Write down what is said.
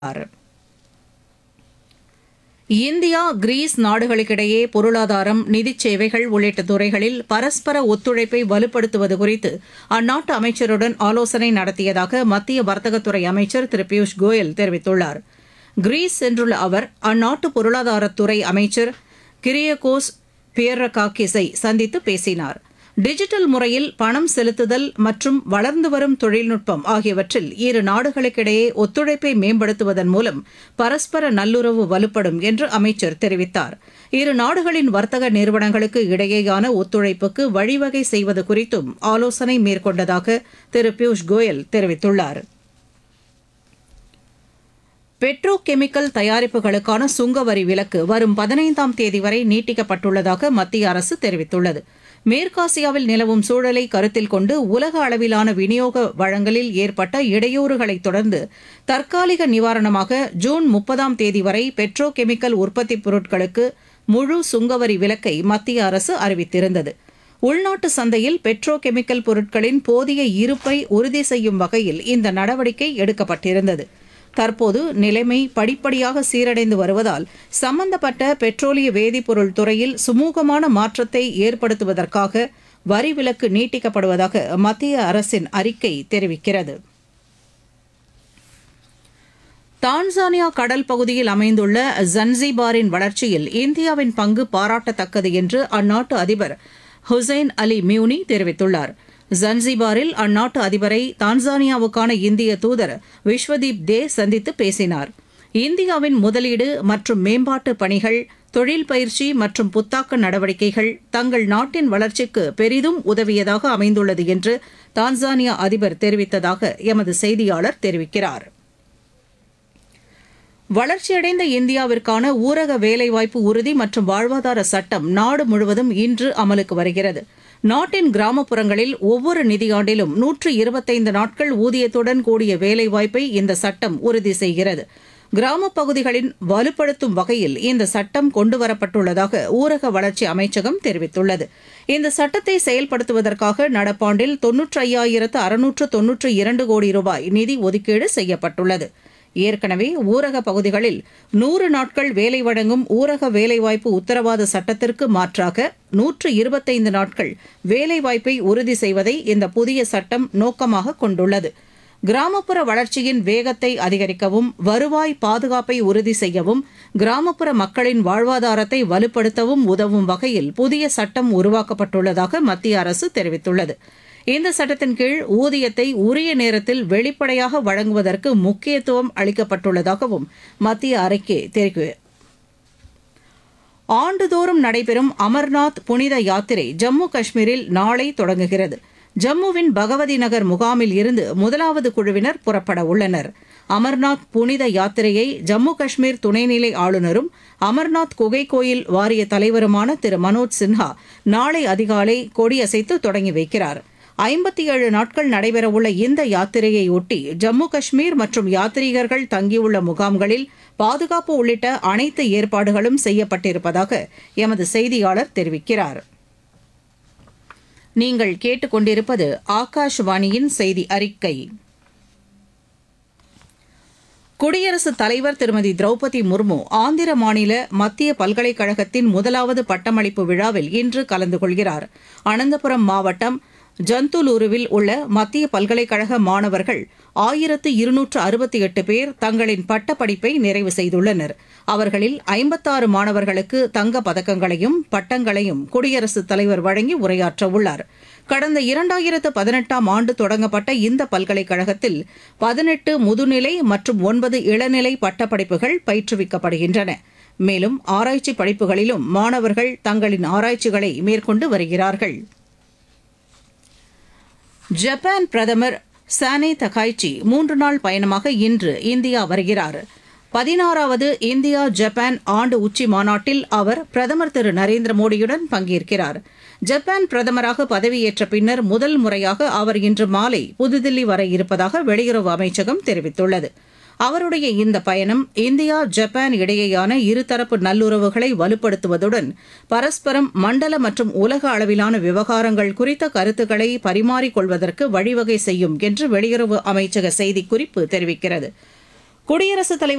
தெரிவித்தார் India Greece நாடுகளுக்கிடையே பொருளாதாரம் நிதிச் சேவைகள் உள்ளிட்ட துறைகளில் பரஸ்பர ஒத்துழைப்பை வலுப்படுத்துவது குறித்து அந்நாட்டு அமைச்சருடன் ஆலோசனை நடத்தியதாக மத்திய வர்த்தகத்துறை அமைச்சர் திரு பியூஷ் கோயல் தெரிவித்துள்ளார் கிரீஸ் சென்றுள்ள அவர் அந்நாட்டு பொருளாதாரத்துறை அமைச்சர் கிரியகோஸ் பியர்ரகாக்கிஸை சந்தித்து பேசினார் டிஜிட்டல் முறையில் பணம் செலுத்துதல் மற்றும் வளர்ந்து வரும் தொழில்நுட்பம் ஆகியவற்றில் இரு நாடுகளுக்கிடையே ஒத்துழைப்பை மேம்படுத்துவதன் மூலம் பரஸ்பர நல்லுறவு வலுப்படும் என்று அமைச்சர் தெரிவித்தார் இரு நாடுகளின் வர்த்தக நிறுவனங்களுக்கு இடையேயான ஒத்துழைப்புக்கு வழிவகை செய்வது குறித்தும் ஆலோசனை மேற்கொண்டதாக திரு பியூஷ் கோயல் தெரிவித்துள்ளார் பெட்ரோ கெமிக்கல் தயாரிப்புகளுக்கான சுங்கவரி விலக்கு வரும் பதினைந்தாம் தேதி வரை நீட்டிக்கப்பட்டுள்ளதாக மத்திய அரசு தெரிவித்துள்ளது மேற்காசியாவில் நிலவும் சூழலை கருத்தில் கொண்டு உலக அளவிலான விநியோக வழங்கலில் ஏற்பட்ட இடையூறுகளைத் தொடர்ந்து தற்காலிக நிவாரணமாக ஜூன் முப்பதாம் தேதி வரை பெட்ரோ கெமிக்கல் உற்பத்திப் பொருட்களுக்கு முழு சுங்கவரி விலக்கை மத்திய அரசு அறிவித்திருந்தது உள்நாட்டு சந்தையில் பெட்ரோ கெமிக்கல் பொருட்களின் போதிய இருப்பை உறுதி செய்யும் வகையில் இந்த நடவடிக்கை எடுக்கப்பட்டிருந்தது தற்போது நிலைமை படிப்படியாக சீரடைந்து வருவதால் சம்பந்தப்பட்ட பெட்ரோலிய வேதிப்பொருள் துறையில் சுமூகமான மாற்றத்தை ஏற்படுத்துவதற்காக வரி விலக்கு நீட்டிக்கப்படுவதாக மத்திய அரசின் அறிக்கை தெரிவிக்கிறது தான்சானியா கடல் பகுதியில் அமைந்துள்ள ஜன்சிபாரின் வளர்ச்சியில் இந்தியாவின் பங்கு பாராட்டத்தக்கது என்று அந்நாட்டு அதிபர் ஹுசைன் அலி மியூனி தெரிவித்துள்ளார் ஜன்சிபாரில் அந்நாட்டு அதிபரை தான்சானியாவுக்கான இந்திய தூதர் விஸ்வதீப் தே சந்தித்து பேசினார் இந்தியாவின் முதலீடு மற்றும் மேம்பாட்டு பணிகள் தொழில் பயிற்சி மற்றும் புத்தாக்க நடவடிக்கைகள் தங்கள் நாட்டின் வளர்ச்சிக்கு பெரிதும் உதவியதாக அமைந்துள்ளது என்று தான்சானியா அதிபர் தெரிவித்ததாக எமது செய்தியாளர் தெரிவிக்கிறார் வளர்ச்சியடைந்த இந்தியாவிற்கான ஊரக வேலைவாய்ப்பு உறுதி மற்றும் வாழ்வாதார சட்டம் நாடு முழுவதும் இன்று அமலுக்கு வருகிறது நாட்டின் கிராமப்புறங்களில் ஒவ்வொரு நிதியாண்டிலும் நூற்று இருபத்தைந்து நாட்கள் ஊதியத்துடன் கூடிய வேலைவாய்ப்பை இந்த சட்டம் உறுதி செய்கிறது கிராமப் பகுதிகளின் வலுப்படுத்தும் வகையில் இந்த சட்டம் கொண்டுவரப்பட்டுள்ளதாக ஊரக வளர்ச்சி அமைச்சகம் தெரிவித்துள்ளது இந்த சட்டத்தை செயல்படுத்துவதற்காக நடப்பாண்டில் தொன்னூற்றி ஐயாயிரத்து அறுநூற்று தொன்னூற்று இரண்டு கோடி ரூபாய் நிதி ஒதுக்கீடு செய்யப்பட்டுள்ளது ஏற்கனவே ஊரக பகுதிகளில் நூறு நாட்கள் வேலை வழங்கும் ஊரக வேலைவாய்ப்பு உத்தரவாத சட்டத்திற்கு மாற்றாக நூற்று இருபத்தைந்து நாட்கள் வேலைவாய்ப்பை உறுதி செய்வதை இந்த புதிய சட்டம் நோக்கமாக கொண்டுள்ளது கிராமப்புற வளர்ச்சியின் வேகத்தை அதிகரிக்கவும் வருவாய் பாதுகாப்பை உறுதி செய்யவும் கிராமப்புற மக்களின் வாழ்வாதாரத்தை வலுப்படுத்தவும் உதவும் வகையில் புதிய சட்டம் உருவாக்கப்பட்டுள்ளதாக மத்திய அரசு தெரிவித்துள்ளது இந்த சட்டத்தின் கீழ் ஊதியத்தை உரிய நேரத்தில் வெளிப்படையாக வழங்குவதற்கு முக்கியத்துவம் அளிக்கப்பட்டுள்ளதாகவும் மத்திய அறிக்கை தெரிவிக்கிறது ஆண்டுதோறும் நடைபெறும் அமர்நாத் புனித யாத்திரை ஜம்மு காஷ்மீரில் நாளை தொடங்குகிறது ஜம்முவின் பகவதி நகர் முகாமில் இருந்து முதலாவது குழுவினர் புறப்பட உள்ளனர் அமர்நாத் புனித யாத்திரையை ஜம்மு காஷ்மீர் துணைநிலை ஆளுநரும் அமர்நாத் குகை கோயில் வாரிய தலைவருமான திரு மனோஜ் சின்ஹா நாளை அதிகாலை கொடியசைத்து தொடங்கி வைக்கிறார் ஐம்பத்தி ஏழு நாட்கள் நடைபெறவுள்ள இந்த யாத்திரையை ஒட்டி ஜம்மு காஷ்மீர் மற்றும் யாத்ரீகர்கள் தங்கியுள்ள முகாம்களில் பாதுகாப்பு உள்ளிட்ட அனைத்து ஏற்பாடுகளும் செய்யப்பட்டிருப்பதாக எமது செய்தியாளர் தெரிவிக்கிறார் நீங்கள் கேட்டுக்கொண்டிருப்பது ஆகாஷ்வாணியின் செய்தி அறிக்கை குடியரசுத் தலைவர் திருமதி திரௌபதி முர்மு ஆந்திர மாநில மத்திய பல்கலைக்கழகத்தின் முதலாவது பட்டமளிப்பு விழாவில் இன்று கலந்து கொள்கிறார் அனந்தபுரம் மாவட்டம் ஜந்துலூருவில் உள்ள மத்திய பல்கலைக்கழக மாணவர்கள் ஆயிரத்து இருநூற்று அறுபத்தி எட்டு பேர் தங்களின் பட்டப்படிப்பை நிறைவு செய்துள்ளனர் அவர்களில் ஐம்பத்தாறு மாணவர்களுக்கு தங்க பதக்கங்களையும் பட்டங்களையும் குடியரசுத் தலைவர் வழங்கி உரையாற்ற உள்ளார் கடந்த இரண்டாயிரத்து பதினெட்டாம் ஆண்டு தொடங்கப்பட்ட இந்த பல்கலைக்கழகத்தில் பதினெட்டு முதுநிலை மற்றும் ஒன்பது இளநிலை பட்டப்படிப்புகள் பயிற்றுவிக்கப்படுகின்றன மேலும் ஆராய்ச்சி படிப்புகளிலும் மாணவர்கள் தங்களின் ஆராய்ச்சிகளை மேற்கொண்டு வருகிறார்கள் ஜப்பான் பிரதமர் சானே தகாய்ச்சி மூன்று நாள் பயணமாக இன்று இந்தியா வருகிறார் பதினாறாவது இந்தியா ஜப்பான் ஆண்டு உச்சி மாநாட்டில் அவர் பிரதமர் திரு நரேந்திர மோடியுடன் பங்கேற்கிறார் ஜப்பான் பிரதமராக பதவியேற்ற பின்னர் முதல் முறையாக அவர் இன்று மாலை புதுதில்லி வர இருப்பதாக வெளியுறவு அமைச்சகம் தெரிவித்துள்ளது அவருடைய இந்த பயணம் இந்தியா ஜப்பான் இடையேயான இருதரப்பு நல்லுறவுகளை வலுப்படுத்துவதுடன் பரஸ்பரம் மண்டல மற்றும் உலக அளவிலான விவகாரங்கள் குறித்த கருத்துக்களை பரிமாறிக்கொள்வதற்கு வழிவகை செய்யும் என்று வெளியுறவு அமைச்சக செய்திக்குறிப்பு தெரிவிக்கிறது குடியரசுத் தலைவர்